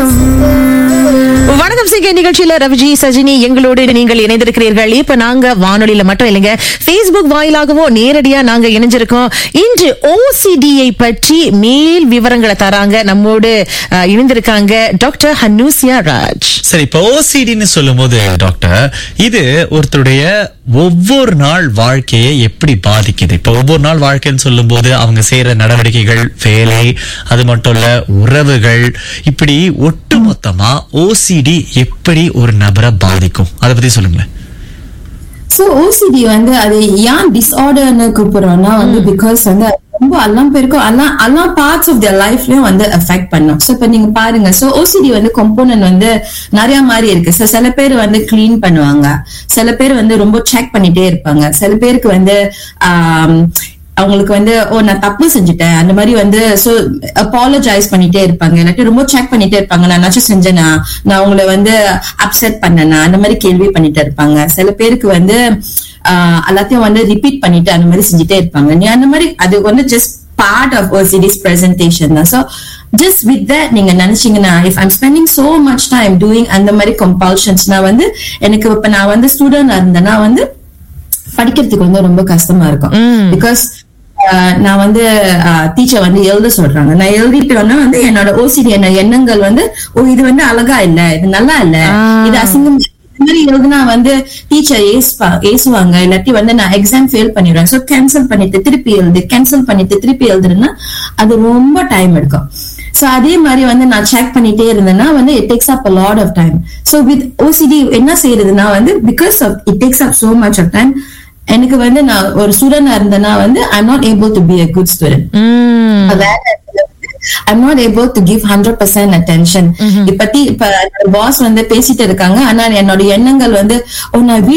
வணக்கம் சிங்க நிகழ்ச்சியில ரவிஜி சஜினி எங்களோடு நீங்கள் இணைந்திருக்கிறீர்கள் இப்ப நாங்க வானொலியில மட்டும் இல்லைங்க Facebook வாயிலாகவோ நேரடியா நாங்க இணைஞ்சிருக்கோம் இன்று ஓசிடியை பற்றி மேல் விவரங்களை தராங்க நம்மோடு அஹ், இணைந்திருக்காங்க டாக்டர் ஹனூசியா ராஜ் சரி இப்போ ஓசிடின்னு சொல்லும்போது டாக்டர் இது ஒருத்தருடைய ஒவ்வொரு நாள் வாழ்க்கையை எப்படி பாதிக்குது இப்போ ஒவ்வொரு நாள் வாழ்க்கைன்னு சொல்லும்போது அவங்க செய்யற நடவடிக்கைகள் வேலை அது மட்டும் இல்ல உறவுகள் இப்படி ஒட்டுமொத்தமா ஓசிடி எப்படி ஒரு நபரை பாதிக்கும் அதை பத்தி சொல்லுங்களேன் சோ ஓசிடி வந்து அது ஏன் டிஸ்ஆர்டர்னு கூப்பிடுறோம்னா வந்து பிகாஸ் வந்து அது ரொம்ப எல்லாம் பேருக்கும் எல்லாம் எல்லா பார்ட்ஸ் ஆஃப் தியர் லைஃப்லயும் வந்து எஃபெக்ட் பண்ணும் சோ இப்ப நீங்க பாருங்க சோ ஓசிடி வந்து கம்போனன்ட் வந்து நிறைய மாதிரி இருக்கு சோ சில பேர் வந்து க்ளீன் பண்ணுவாங்க சில பேர் வந்து ரொம்ப செக் பண்ணிட்டே இருப்பாங்க சில பேருக்கு வந்து ஆம், அவங்களுக்கு வந்து ஓ நான் தப்பு செஞ்சுட்டேன் அந்த மாதிரி வந்து சோ அப்பாலஜைஸ் பண்ணிட்டே இருப்பாங்க இல்லாட்டி ரொம்ப செக் பண்ணிட்டே இருப்பாங்க நான் என்னாச்சும் செஞ்சேனா நான் அவங்கள வந்து அப்செட் பண்ணனா அந்த மாதிரி கேள்வி பண்ணிட்டே இருப்பாங்க சில பேருக்கு வந்து ஆஹ் எல்லாத்தையும் வந்து ரிப்பீட் பண்ணிட்டு அந்த மாதிரி செஞ்சுட்டே இருப்பாங்க நீ அந்த மாதிரி அது வந்து just part of OCD's presentation தான் ஸோ ஜஸ்ட் வித் தட் நீங்க நினைச்சீங்கன்னா if I'm spending so much time doing அந்த மாதிரி கம்பல்ஷன்ஸ்னா வந்து எனக்கு இப்ப நான் வந்து ஸ்டூடெண்ட் இருந்தேன்னா வந்து படிக்கிறதுக்கு வந்து ரொம்ப கஷ்டமா இருக்கும் பிகாஸ் நான் வந்து டீச்சர் வந்து எழுத சொல்றாங்க நான் எழுதிட்டோன்னா வந்து என்னோட ஓசிடி என்ன எண்ணங்கள் வந்து ஓ இது வந்து அழகா இல்ல இது நல்லா இல்ல இது அசிங்கம் இந்த மாதிரி எழுதுனா வந்து டீச்சர் ஏசுவா ஏசுவாங்க இல்லாட்டி வந்து நான் எக்ஸாம் ஃபெயில் பண்ணிடுவேன் சோ கேன்சல் பண்ணிட்டு திருப்பி எழுது கேன்சல் பண்ணிட்டு திருப்பி எழுதுறேன்னா அது ரொம்ப டைம் எடுக்கும் சோ அதே மாதிரி வந்து நான் செக் பண்ணிட்டே இருந்தேன்னா வந்து it takes up a lot of time so with OCD என்ன செய்யறதுன்னா வந்து because of it takes up so much of time எனக்கு வந்து நான் ஒரு ஸ்டூடெண்டா இருந்தேன்னா வந்து I not able to be a good student வேற I'm not able to give hundred percent attention இப்பத்தி இப்ப பாஸ் வந்து பேசிட்டு இருக்காங்க ஆனா என்னோட எண்ணங்கள் வந்து ஓ நான் வீட்டுக்கு